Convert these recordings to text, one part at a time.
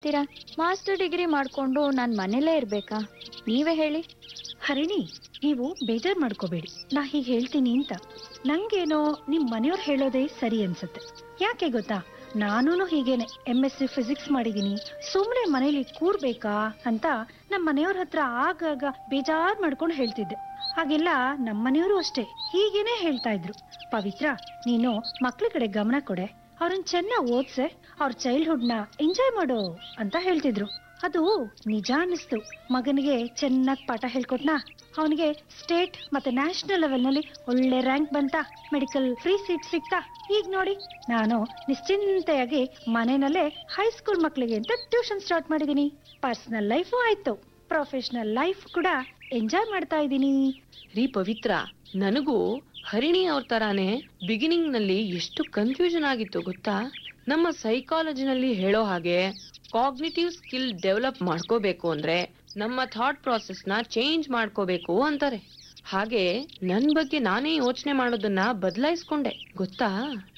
ಹೇಳ್ತೀರಾ master degree ಮಾಡ್ಕೊಂಡು ನಾನು ಮನೇಲೇ ಇರ್ಬೇಕಾ ನೀವೇ ಹೇಳಿ ಹರಿಣಿ ನೀವು ಬೇಜಾರ್ ಮಾಡ್ಕೋಬೇಡಿ ನಾ ಹೀಗೆ ಹೇಳ್ತೀನಿ ಅಂತ ನಂಗೇನೋ ನಿಮ್ ಮನೆಯವ್ರು ಹೇಳೋದೇ ಸರಿ ಅನ್ಸುತ್ತೆ ಯಾಕೆ ಗೊತ್ತಾ ನಾನೂನು ಹೀಗೇನೆ ಎಂ ಎಸ್ ಸಿ ಫಿಸಿಕ್ಸ್ ಮಾಡಿದೀನಿ ಸುಮ್ನೆ ಮನೇಲಿ ಕೂರ್ಬೇಕಾ ಅಂತ ನಮ್ಮ ಮನೆಯವ್ರ ಹತ್ರ ಆಗಾಗ ಬೇಜಾರ್ ಮಾಡ್ಕೊಂಡು ಹೇಳ್ತಿದ್ದೆ ಹಾಗೆಲ್ಲ ನಮ್ಮ ಮನೆಯವರು ಅಷ್ಟೇ ಹೀಗೇನೆ ಹೇಳ್ತಾ ಇದ್ರು ಪವಿತ್ರ ನೀನು ಮಕ್ಳ ಕಡೆ ಗಮನ ಕೊಡೆ ಅವ್ರನ್ನ ಚೆನ್ನಾಗ್ ಓದ್ಸೆ ಅವ್ರ ಚೈಲ್ಡ್ಹುಡ್ ನ ಎಂಜಾಯ್ ಮಾಡು ಅಂತ ಹೇಳ್ತಿದ್ರು ಅದು ನಿಜ ಅನ್ನಿಸ್ತು ಮಗನಿಗೆ ಚೆನ್ನಾಗಿ ಪಾಠ ಹೇಳ್ಕೊಟ್ನಾ ಅವನಿಗೆ ಸ್ಟೇಟ್ ಮತ್ತೆ ನ್ಯಾಷನಲ್ ಲೆವೆಲ್ ನಲ್ಲಿ ಒಳ್ಳೆ ರ್ಯಾಂಕ್ ಬಂತ ಮೆಡಿಕಲ್ ಫ್ರೀ ಸೀಟ್ ಸಿಕ್ತಾ ಈಗ ನೋಡಿ ನಾನು ನಿಶ್ಚಿಂತೆಯಾಗಿ ಮನೆಯಲ್ಲೇ ಹೈಸ್ಕೂಲ್ ಮಕ್ಕಳಿಗೆ ಅಂತ ಟ್ಯೂಷನ್ ಸ್ಟಾರ್ಟ್ ಮಾಡಿದೀನಿ ಪರ್ಸನಲ್ ಲೈಫು ಆಯ್ತು ಪ್ರೊಫೆಷನಲ್ ಲೈಫ್ ಕೂಡ ಎಂಜಾಯ್ ಮಾಡ್ತಾ ಇದ್ದೀನಿ ರೀ ಪವಿತ್ರ ನನಗೂ ಹರಿಣಿ ಅವ್ರ ತರಾನೇ ಬಿಗಿನಿಂಗ್ ನಲ್ಲಿ ಎಷ್ಟು ಕನ್ಫ್ಯೂಷನ್ ಆಗಿತ್ತು ಗೊತ್ತಾ ನಮ್ಮ ಸೈಕಾಲಜಿನಲ್ಲಿ ಹೇಳೋ ಹಾಗೆ ಕಾಗ್ನಿಟಿವ್ ಸ್ಕಿಲ್ ಡೆವಲಪ್ ಮಾಡ್ಕೋಬೇಕು ಅಂದ್ರೆ ನಮ್ಮ ಥಾಟ್ ಪ್ರಾಸೆಸ್ ನ ಚೇಂಜ್ ಮಾಡ್ಕೋಬೇಕು ಅಂತಾರೆ ಹಾಗೆ ನನ್ ಬಗ್ಗೆ ನಾನೇ ಯೋಚನೆ ಮಾಡೋದನ್ನ ಬದಲಾಯಿಸ್ಕೊಂಡೆ ಗೊತ್ತಾ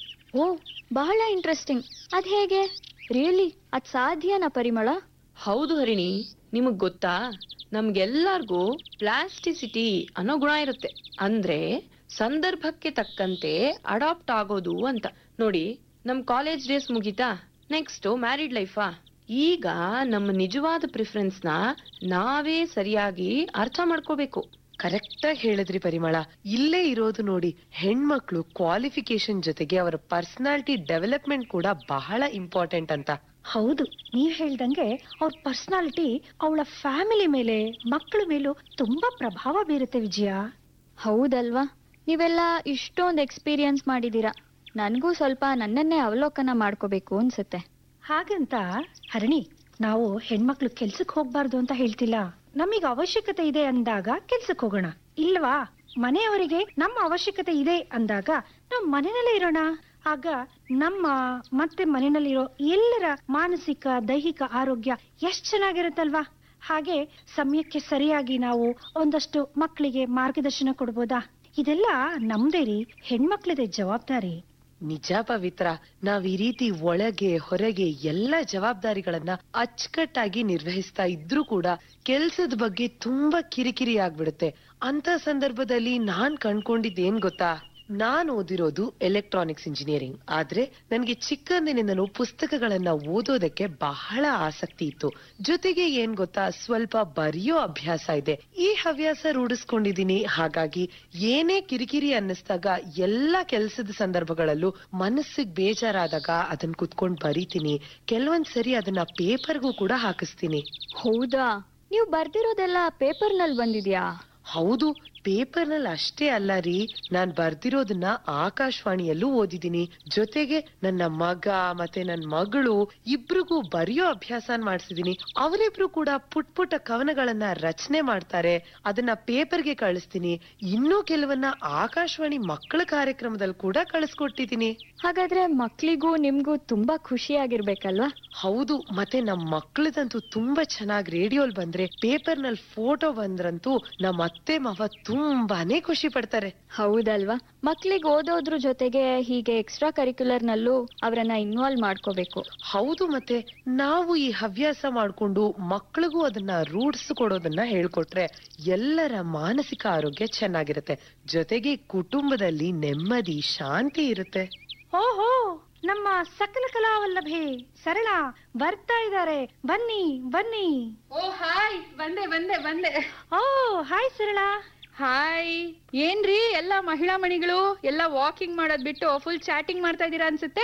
ಓ ಬಹಳ ಇಂಟ್ರೆಸ್ಟಿಂಗ್ ಅದ್ ಹೇಗೆ ರಿಯಲಿ ಅದ್ ಸಾಧ್ಯನಾ ಪರಿಮಳ ಹೌದು ಹರಿಣಿ ನಿಮಗ್ ಗೊತ್ತಾ ನಮ್ಗೆಲ್ಲರಿಗೂ ಪ್ಲಾಸ್ಟಿಸಿಟಿ ಅನ್ನೋ ಗುಣ ಇರುತ್ತೆ ಅಂದ್ರೆ ಸಂದರ್ಭಕ್ಕೆ ತಕ್ಕಂತೆ ಅಡಾಪ್ಟ್ ಆಗೋದು ಅಂತ ನೋಡಿ ನಮ್ ಕಾಲೇಜ್ ಡೇಸ್ ಮುಗೀತಾ ನೆಕ್ಸ್ಟ್ ಮ್ಯಾರಿಡ್ ಲೈಫಾ ಈಗ ನಮ್ಮ ನಿಜವಾದ ಪ್ರಿಫರೆನ್ಸ್ ನ ನಾವೇ ಸರಿಯಾಗಿ ಅರ್ಥ ಮಾಡ್ಕೋಬೇಕು ಕರೆಕ್ಟ್ ಆಗಿ ಹೇಳಿದ್ರಿ ಪರಿಮಳ ಇಲ್ಲೇ ಇರೋದು ನೋಡಿ ಹೆಣ್ಮಕ್ಳು ಕ್ವಾಲಿಫಿಕೇಶನ್ ಜೊತೆಗೆ ಅವರ ಪರ್ಸನಾಲಿಟಿ ಡೆವಲಪ್ಮೆಂಟ್ ಕೂಡ ಬಹಳ ಇಂಪಾರ್ಟೆಂಟ್ ಅಂತ ಹೌದು ನೀವ್ ಹೇಳ್ದಂಗೆ ಅವ್ರ ಪರ್ಸನಾಲಿಟಿ ಅವಳ ಫ್ಯಾಮಿಲಿ ಮೇಲೆ ಮಕ್ಕಳ ಮೇಲೂ ತುಂಬಾ ಪ್ರಭಾವ ಬೀರುತ್ತೆ ವಿಜಯ ಹೌದಲ್ವಾ ನೀವೆಲ್ಲ ಇಷ್ಟೊಂದು ಎಕ್ಸ್ಪೀರಿಯನ್ಸ್ ಮಾಡಿದೀರಾ ನನಗೂ ಸ್ವಲ್ಪ ನನ್ನನ್ನೇ ಅವಲೋಕನ ಮಾಡ್ಕೋಬೇಕು ಅನ್ಸುತ್ತೆ ಹಾಗಂತ ಹರಣಿ ನಾವು ಹೆಣ್ಮಕ್ಳು ಕೆಲ್ಸಕ್ ಹೋಗ್ಬಾರ್ದು ಅಂತ ಹೇಳ್ತಿಲ್ಲ ನಮಗ್ ಅವಶ್ಯಕತೆ ಇದೆ ಅಂದಾಗ ಕೆಲ್ಸಕ್ ಹೋಗೋಣ ಇಲ್ವಾ ಮನೆಯವರಿಗೆ ನಮ್ಮ ಅವಶ್ಯಕತೆ ಇದೆ ಅಂದಾಗ ನಾವು ಮನೆಯಲ್ಲೇ ಇರೋಣ ಆಗ ನಮ್ಮ ಮತ್ತೆ ಮನೆಯಲ್ಲಿರೋ ಎಲ್ಲರ ಮಾನಸಿಕ ದೈಹಿಕ ಆರೋಗ್ಯ ಎಷ್ಟ್ ಚೆನ್ನಾಗಿರುತ್ತಲ್ವಾ ಹಾಗೆ ಸಮಯಕ್ಕೆ ಸರಿಯಾಗಿ ನಾವು ಒಂದಷ್ಟು ಮಕ್ಕಳಿಗೆ ಮಾರ್ಗದರ್ಶನ ಕೊಡ್ಬೋದಾ ಇದೆಲ್ಲ ನಮ್ದೇ ರೀ ಹೆಣ್ಮಕ್ಳದೇ ಜವಾಬ್ದಾರಿ ನಿಜ ಪವಿತ್ರ ನಾವ್ ಈ ರೀತಿ ಒಳಗೆ ಹೊರಗೆ ಎಲ್ಲ ಜವಾಬ್ದಾರಿಗಳನ್ನ ಅಚ್ಚುಕಟ್ಟಾಗಿ ನಿರ್ವಹಿಸ್ತಾ ಇದ್ರೂ ಕೂಡ ಕೆಲ್ಸದ ಬಗ್ಗೆ ತುಂಬಾ ಕಿರಿಕಿರಿ ಆಗ್ಬಿಡುತ್ತೆ ಅಂತ ಸಂದರ್ಭದಲ್ಲಿ ನಾನ್ ಕಂಡ್ಕೊಂಡಿದ್ದೇನ್ ಗೊತ್ತಾ ನಾನ್ ಓದಿರೋದು ಎಲೆಕ್ಟ್ರಾನಿಕ್ಸ್ ಇಂಜಿನಿಯರಿಂಗ್ ಆದ್ರೆ ನನ್ಗೆ ಚಿಕ್ಕಂದಿನಿಂದಲೂ ಪುಸ್ತಕಗಳನ್ನ ಓದೋದಕ್ಕೆ ಬಹಳ ಆಸಕ್ತಿ ಇತ್ತು ಜೊತೆಗೆ ಏನ್ ಗೊತ್ತಾ ಸ್ವಲ್ಪ ಬರೆಯೋ ಅಭ್ಯಾಸ ಇದೆ ಈ ಹವ್ಯಾಸ ರೂಢಿಸ್ಕೊಂಡಿದೀನಿ ಹಾಗಾಗಿ ಏನೇ ಕಿರಿಕಿರಿ ಅನ್ನಿಸ್ದಾಗ ಎಲ್ಲಾ ಕೆಲ್ಸದ ಸಂದರ್ಭಗಳಲ್ಲೂ ಮನಸ್ಸಿಗೆ ಬೇಜಾರಾದಾಗ ಅದನ್ನ ಕುತ್ಕೊಂಡ್ ಬರೀತೀನಿ ಕೆಲವೊಂದ್ ಸರಿ ಅದನ್ನ ಪೇಪರ್ಗೂ ಕೂಡ ಹಾಕಿಸ್ತೀನಿ ಹೌದಾ ನೀವು ಬರ್ದಿರೋದೆಲ್ಲ ಪೇಪರ್ನಲ್ಲಿ ಬಂದಿದ್ಯಾ ಹೌದು ಪೇಪರ್ ನಲ್ಲಿ ಅಷ್ಟೇ ಅಲ್ಲ ರೀ ನಾನ್ ಬರ್ದಿರೋದನ್ನ ಆಕಾಶವಾಣಿಯಲ್ಲೂ ಓದಿದೀನಿ ಜೊತೆಗೆ ನನ್ನ ಮಗ ಮತ್ತೆ ನನ್ ಮಗಳು ಇಬ್ರಿಗೂ ಬರೆಯೋ ಅಭ್ಯಾಸ ಮಾಡ್ಸಿದೀನಿ ಅವರಿಬ್ರು ಕೂಡ ಪುಟ್ ಪುಟ್ಟ ಕವನಗಳನ್ನ ರಚನೆ ಮಾಡ್ತಾರೆ ಅದನ್ನ ಪೇಪರ್ಗೆ ಕಳಿಸ್ತೀನಿ ಇನ್ನೂ ಕೆಲವನ್ನ ಆಕಾಶವಾಣಿ ಮಕ್ಕಳ ಕಾರ್ಯಕ್ರಮದಲ್ಲಿ ಕೂಡ ಕಳಿಸ್ಕೊಟ್ಟಿದೀನಿ ಹಾಗಾದ್ರೆ ಮಕ್ಳಿಗೂ ನಿಮ್ಗೂ ತುಂಬಾ ಖುಷಿಯಾಗಿರ್ಬೇಕಲ್ವಾ ಹೌದು ಮತ್ತೆ ನಮ್ ಮಕ್ಕಳದಂತೂ ತುಂಬಾ ಚೆನ್ನಾಗಿ ರೇಡಿಯೋಲ್ ಬಂದ್ರೆ ಪೇಪರ್ ನಲ್ಲಿ ಫೋಟೋ ಬಂದ್ರಂತೂ ನಮ್ಮ ಅತ್ತೆ ಮಾವ ತುಂಬಾನೇ ಖುಷಿ ಪಡ್ತಾರೆ ಹೌದಲ್ವಾ ಮಕ್ಳಿಗೆ ಓದೋದ್ರ ಜೊತೆಗೆ ಹೀಗೆ ಎಕ್ಸ್ಟ್ರಾ ಕರಿಕ್ಯುಲರ್ ನಲ್ಲೂ ಅವರನ್ನ ಇನ್ವಾಲ್ವ್ ಮಾಡ್ಕೋಬೇಕು ಹೌದು ಮತ್ತೆ ನಾವು ಈ ಹವ್ಯಾಸ ಮಾಡ್ಕೊಂಡು ಮಕ್ಕಳಿಗೂ ಅದನ್ನ ರೂಢಿಸಿಕೊಡೋದನ್ನ ಹೇಳ್ಕೊಟ್ರೆ ಎಲ್ಲರ ಮಾನಸಿಕ ಆರೋಗ್ಯ ಚೆನ್ನಾಗಿರುತ್ತೆ ಜೊತೆಗೆ ಕುಟುಂಬದಲ್ಲಿ ನೆಮ್ಮದಿ ಶಾಂತಿ ಇರುತ್ತೆ ಓಹೋ ನಮ್ಮ ಸಕಲ ಕಲಾವಲ್ಲಭೆ ಸರಳ ಬರ್ತಾ ಇದ್ದಾರೆ ಬನ್ನಿ ಬನ್ನಿ ಓ ಹಾಯ್ ಬಂದೆ ಬಂದೆ ಬಂದೆ ಓ ಹಾಯ್ ಸರಳ ಹಾಯ್ ಏನ್ರಿ ಎಲ್ಲ ಮಹಿಳಾ ಮಣಿಗಳು ಎಲ್ಲ ವಾಕಿಂಗ್ ಮಾಡೋದ್ ಬಿಟ್ಟು ಫುಲ್ ಚಾಟಿಂಗ್ ಮಾಡ್ತಾ ಇದೀರಾ ಅನ್ಸುತ್ತೆ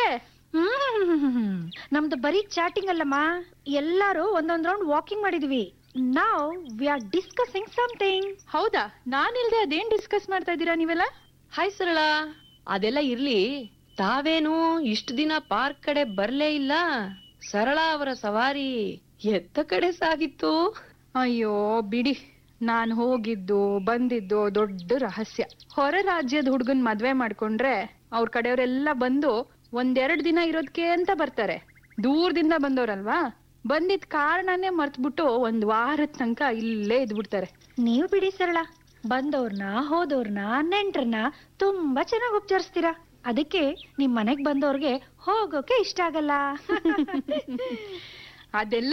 ಹ್ಮ್ ನಮ್ದು ಬರೀ ಚಾಟಿಂಗ್ ಅಲ್ಲಮ್ಮ ಎಲ್ಲಾರು ಒಂದೊಂದ್ ರೌಂಡ್ ವಾಕಿಂಗ್ ಮಾಡಿದ್ವಿ ನಾವ್ ವಿ ಆರ್ ಡಿಸ್ಕಸಿಂಗ್ ಸಮಥಿಂಗ್ ಹೌದಾ ನಾನಿಲ್ದೆ ಅದೇನ್ ಡಿಸ್ಕಸ್ ಮಾಡ್ತಾ ಇದ್ದೀರಾ ನೀವೆಲ್ಲ ಹಾಯ್ ಸರಳ ಅದೆಲ್ಲ ಇರ್ಲಿ ತಾವೇನು ಇಷ್ಟು ದಿನ ಪಾರ್ಕ್ ಕಡೆ ಬರ್ಲೇ ಇಲ್ಲ ಸರಳ ಅವರ ಸವಾರಿ ಎತ್ತ ಕಡೆ ಸಾಗಿತ್ತು ಅಯ್ಯೋ ಬಿಡಿ ನಾನ್ ಹೋಗಿದ್ದು ಬಂದಿದ್ದು ದೊಡ್ಡ ರಹಸ್ಯ ಹೊರ ರಾಜ್ಯದ ಹುಡ್ಗನ್ ಮದ್ವೆ ಮಾಡ್ಕೊಂಡ್ರೆ ಅವ್ರ ಕಡೆಯವರೆಲ್ಲ ಬಂದು ಒಂದೆರಡ್ ದಿನ ಇರೋದಕ್ಕೆ ಅಂತ ಬರ್ತಾರೆ ದೂರದಿಂದ ಬಂದವ್ರಲ್ವಾ ಬಂದಿದ್ ಕಾರಣನೇ ಮರ್ತ್ಬಿಟ್ಟು ಒಂದ್ ವಾರದ ತನಕ ಇಲ್ಲೇ ಇದ್ಬಿಡ್ತಾರೆ ನೀವು ಬಿಡಿ ಸರಳ ಬಂದವ್ರನ್ನ ಹೋದವ್ರನ್ನ ನೆಂಟ್ರನ್ನ ತುಂಬಾ ಚೆನ್ನಾಗಿ ಉಪಚರಿಸ್ತೀರಾ ಅದಕ್ಕೆ ನಿಮ್ ಮನೆಗ್ ಬಂದವ್ರಿಗೆ ಹೋಗೋಕೆ ಇಷ್ಟ ಆಗಲ್ಲ ಅದೆಲ್ಲ